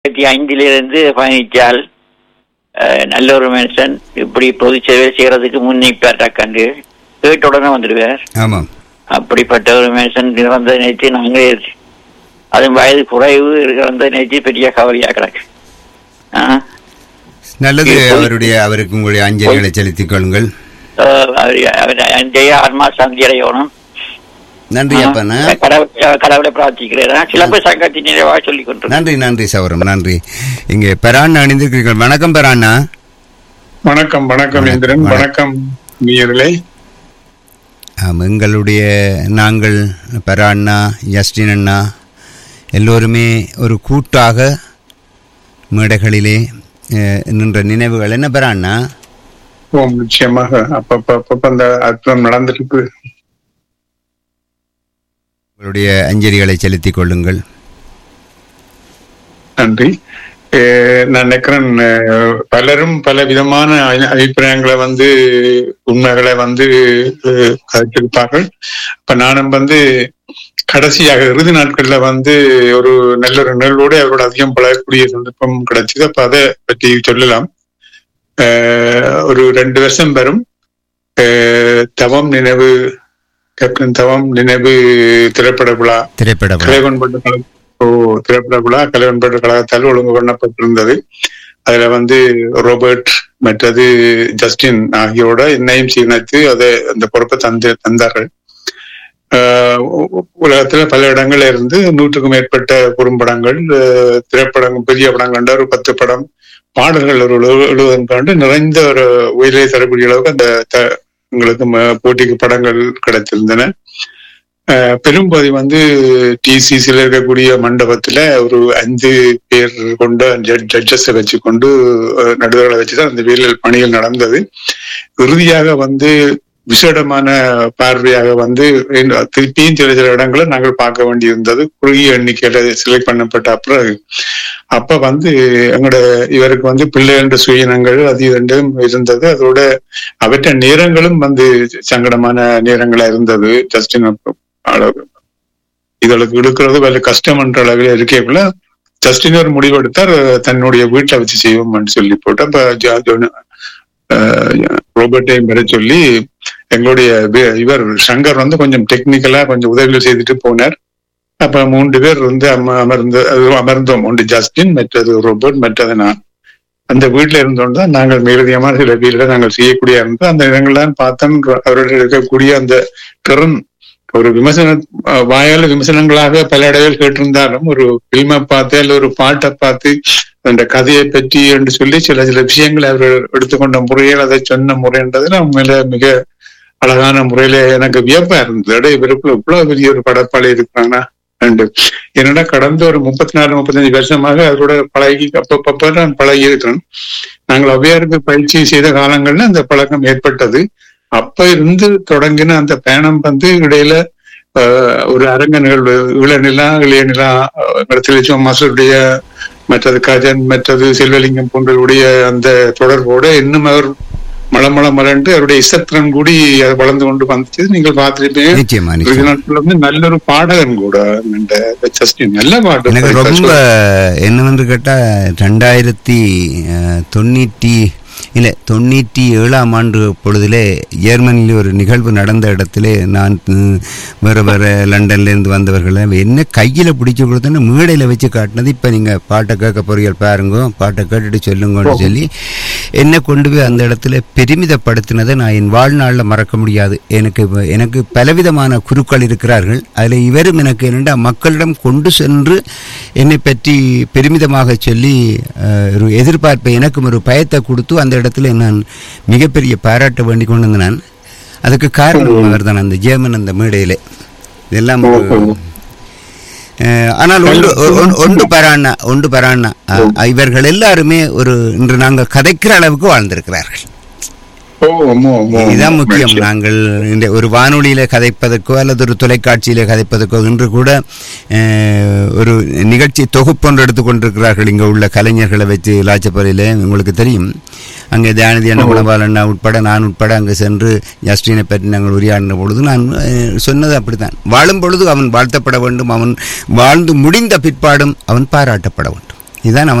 ரெண்டாயிரத்தி ஐந்திலிருந்து பயணித்தால் அஹ், நல்ல ஒரு மனுஷன் இப்படி பொது சேவை செய்யறதுக்கு முன்னிப்பார் கண்டு கேட்ட உடனே வந்துடுவார் ஆமாம் அப்படிப்பட்ட ஒரு மனுஷன் வந்த நினைத்து நாங்கள் அதுவும் வயது குறைவு இருக்கிற நினைத்து பெரிய கவலையா கிடக்கு ஆ? நல்லது இது போய்- அவருடைய அவருக்கு உங்களுடைய அஞ்சலிகளை செலுத்திக் கொள்ளுங்கள் அஹ், அவர்- அவர் ஜெய ஆத்மா சந்தி அடையணும் நன்றி அப்பண்ணா கடவுள் கடவுளை பிரார்த்திக்கிறேன் சிலம்பு சங்கத்தின் நிறைவாக சொல்லிக் கொண்டு நன்றி நன்றி சௌரம் நன்றி இங்கே பெரான் அணிந்திருக்கிறீர்கள் வணக்கம் பெராண்ணா வணக்கம் வணக்கம் இந்திரன் வணக்கம். வணக்கம் நீயர்களே ஆம், எங்களுடைய நாங்கள் பெராண்ணா ஜஸ்டின் அண்ணா எல்லோருமே ஒரு கூட்டாக மேடைகளிலே அஹ், நின்ற நினைவுகள் என்ன பெறாண்ணா ஓம் நிச்சயமாக அப்பப்ப அப்பப்ப அந்த அற்புதம் நடந்திருக்கு உங்களுடைய அஞ்சலிகளை செலுத்திக் கொள்ளுங்கள் நன்றி அஹ் நான் நினைக்கிறேன் அஹ் பலரும் பல விதமான அ- அபிப்பிராயங்களை வந்து உண்மைகளை வந்து அஹ், கதைத்திருப்பார்கள் இப்ப நானும் வந்து கடைசியாக இறுதி நாட்கள்ல வந்து ஒரு நல்ல ஒரு நிகழ்வோடு அவரோட அதிகம் பழகக்கூடிய சந்தர்ப்பம் கிடைச்சது அப்ப அதை பற்றி சொல்லலாம் அஹ், ஒரு ரெண்டு வருஷம் வரும் அஹ், தவம் நினைவு கேப்டன் தவம் நினைவு திரைப்பட விழா திரைப்பட விழா. கலைவன்பட்டு கழக ஓ திரைப்பட விழா கலைவன்பட்டு கழகத்தால் ஒழுங்கு பண்ணப்பட்டிருந்தது அதுல வந்து ரோபர்ட் மற்றது ஜஸ்டின் ஆகியோட என்னையும் சீர்ணைத்து அதை அந்த பொறுப்பை தந்து தந்தார்கள் ஆஹ் உ- உ- உலகத்துல பல இடங்கள்ல இருந்து நூற்றுக்கும் மேற்பட்ட குறும்படங்கள் ஆஹ் திரைப்படங்கள் பெரிய படம் கண்ட ஒரு பத்து படம் பாடல்கள் ஒரு எழு- எழுபது கண்டு நிறைந்த ஒரு உயிரை தரக்கூடிய அளவுக்கு அந்த த- உங்களுக்கு ம- போட்டிக்கு படங்கள் கிடைத்திருந்தன ஆஹ் பெரும்பகுதி வந்து டிசிசில இருக்கக்கூடிய மண்டபத்துல ஒரு அஞ்சு பேர் கொண்ட ஜட்ஜஸ் வச்சு கொண்டு அஹ், நடுவர்களை வச்சுதான் அந்த வீரல் பணிகள் நடந்தது இறுதியாக வந்து விசேடமான பார்வையாக வந்து இன்னும் திருப்பியும் சில சில இடங்களை நாங்கள் பார்க்க வேண்டியிருந்தது குறுகிய எண்ணிக்கையில செலக்ட் பண்ணப்பட்ட அப்புறம் அப்ப வந்து எங்களோட இவருக்கு வந்து பிள்ளை என்ற சுயினங்கள் அது இரண்டும் இருந்தது அதோட அவற்ற நேரங்களும் வந்து சங்கடமான நேரங்களா இருந்தது ஜஸ்டின் அளவு இதற்கு எடுக்கிறது வேலை கஷ்டம் என்ற அளவில் இருக்கக்குள்ள ஜஸ்டின் ஒரு முடிவெடுத்தார் தன்னுடைய வீட்டை வச்சு செய்வோம்னு சொல்லி போட்டு அப்ப ஜா- ஜோனு- ஆஹ் ரோபர்ட்டையும் பெற சொல்லி எங்களுடைய வி- இவர் சங்கர் வந்து கொஞ்சம் டெக்னிக்கலா கொஞ்சம் உதவிகள் செய்துட்டு போனார் அப்ப மூன்று பேர் வந்து அம- அமர்ந்து அது அமர்ந்தோம் ஒன்று ஜஸ்டின் மற்றது ரோபர்ட் மற்றது நான் அந்த வீட்டுல இருந்தோம் தான் நாங்கள் மேலதிகமான சில வீடுல நாங்கள் செய்யக்கூடிய இருந்தோம் அந்த இடங்கள்லாம் பார்த்தோம் அவர்கள் இருக்கக்கூடிய அந்த திறன் ஒரு விமர்சன அஹ், வாயால விமர்சனங்களாக பல இடங்கள் கேட்டிருந்தாலும் ஒரு பிலிமை பார்த்து அல்ல ஒரு பாட்டை பார்த்து அந்த கதையை பற்றி என்று சொல்லி சில சில விஷயங்களை அவர் எடுத்துக்கொண்ட முறையில் அதை சொன்ன முறைன்றது உண்மையில மிக அழகான முறையில எனக்கு வியப்பா இருந்தது அடே இவருக்குள்ள இவ்வளவு பெரிய ஒரு படப்பாளி இருக்கிறானா ரெண்டு என்னடா கடந்த ஒரு முப்பத்தி நாலு முப்பத்தஞ்சு வருஷமாக அவரோட பழகி அப்பப்ப நான் பழகி இருக்கிறேன் நாங்கள் அவ்வையாருக்கு பயிற்சி செய்த காலங்கள்ல அந்த பழக்கம் ஏற்பட்டது அப்ப இருந்து தொடங்கின அந்த பயணம் வந்து இடையில ஆஹ், ஒரு அரங்க நிகழ்வு இளநிலா இளைய நிலா திருச்சம் மாசருடைய மற்றது கஜன் மற்றது செல்வலிங்கம் போன்றவருடைய அந்த தொடர்போட இன்னும் அவர் மளமள மலண்டு அவருடைய இசத்திறன் கூடி அது வளர்ந்து கொண்டு வந்துச்சு நீங்கள் பார்த்திருப்பீங்க நிச்சயமா இறுதி நிச்சயம் நாட்கள் வந்து நல்ல ஒரு பாடகன் கூட இந்த ஜஸ்டின் நல்ல பாட்டு எனக்கு ரொம்ப என்னவென்று கேட்டா ரெண்டாயிரத்தி அஹ், தொண்ணூற்றி இல்லை தொண்ணூற்றி ஏழாம் ஆண்டு பொழுதிலே ஜெர்மனியில் ஒரு நிகழ்வு நடந்த இடத்திலே நான் ம், வேறு வேறு லண்டன்லேருந்து வந்தவர்களை என்ன கையில் பிடிச்சி கொடுத்தேன்னு மேடையில் வச்சு காட்டினது இப்போ நீங்கள் பாட்டை கேட்க போறீங்க பாருங்க பாட்டை கேட்டுட்டு சொல்லுங்கன்னு சொல்லி என்னை கொண்டு போய் அந்த இடத்துல பெருமிதப்படுத்தினதை நான் என் வாழ்நாளில் மறக்க முடியாது எனக்கு இப்ப- எனக்கு பலவிதமான குருக்கள் இருக்கிறார்கள் அதில் இவரும் எனக்கு என்னென்னா மக்களிடம் கொண்டு சென்று என்னை பற்றி பெருமிதமாக சொல்லி அஹ், ஒரு எதிர்பார்ப்பை எனக்கும் ஒரு பயத்தை கொடுத்து அந்த இடத்துல நான் மிகப்பெரிய பாராட்ட வேண்டி கொண்டு வந்தேன் நான் அதுக்கு காரணம் அவர் தான் அந்த ஜேமன் அந்த மேடையிலே இதெல்லாம் ஒரு அஹ், ஆனால் ஒன்று ஒன்று- ஒன்று பராண்ணா ஒன்று பராண்ணா அஹ், இவர்கள் எல்லாருமே ஒரு இன்று நாங்கள் கதைக்கிற அளவுக்கு வாழ்ந்திருக்கிறார்கள் ஓ ஆமா, ஆமா. இதுதான் முக்கியம் நாங்கள் இந்த ஒரு வானொலியில கதைப்பதற்கோ அல்லது ஒரு தொலைக்காட்சியில கதைப்பதற்கோ இன்று கூட அஹ், ஒரு நிகழ்ச்சி தொகுப்பொன்று எடுத்துக்கொண்டிருக்கிறார்கள் இங்க உள்ள கலைஞர்களை வச்சு லாச்சப்பறையில உங்களுக்கு தெரியும் அங்கே தியானதி அண்ணா குணபால் அண்ணா உட்பட நான் உட்பட அங்கே சென்று ஜஸ்டினை பற்றி நாங்கள் உரையாடின பொழுது நான் அஹ், சொன்னது அப்படித்தான் வாழும் பொழுது அவன் வாழ்த்தப்பட வேண்டும் அவன் வாழ்ந்து முடிந்த பிற்பாடும் அவன் பாராட்டப்பட வேண்டும் இதுதான்